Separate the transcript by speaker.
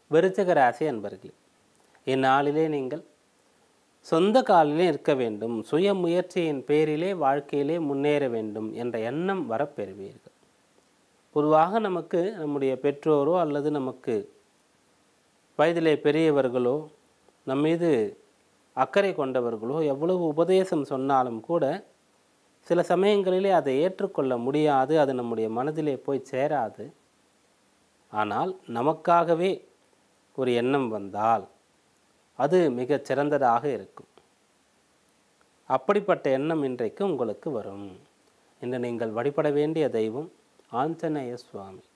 Speaker 1: விருச்சக ராசி அன்பர்களே இந்நாளிலே நீங்கள் சொந்த காலிலே இருக்க வேண்டும் சுய முயற்சியின் பேரிலே வாழ்க்கையிலே முன்னேற வேண்டும் என்ற எண்ணம் வரப்பெறுவீர்கள் பொதுவாக நமக்கு நம்முடைய பெற்றோரோ அல்லது நமக்கு வயதிலே பெரியவர்களோ நம் மீது அக்கறை கொண்டவர்களோ எவ்வளவு உபதேசம் சொன்னாலும் கூட சில சமயங்களிலே அதை ஏற்றுக்கொள்ள முடியாது அது நம்முடைய மனதிலே போய் சேராது ஆனால் நமக்காகவே ஒரு எண்ணம் வந்தால் அது மிகச் சிறந்ததாக இருக்கும் அப்படிப்பட்ட எண்ணம் இன்றைக்கு உங்களுக்கு வரும் இன்று நீங்கள் வழிபட வேண்டிய தெய்வம் ஆஞ்சநேய சுவாமி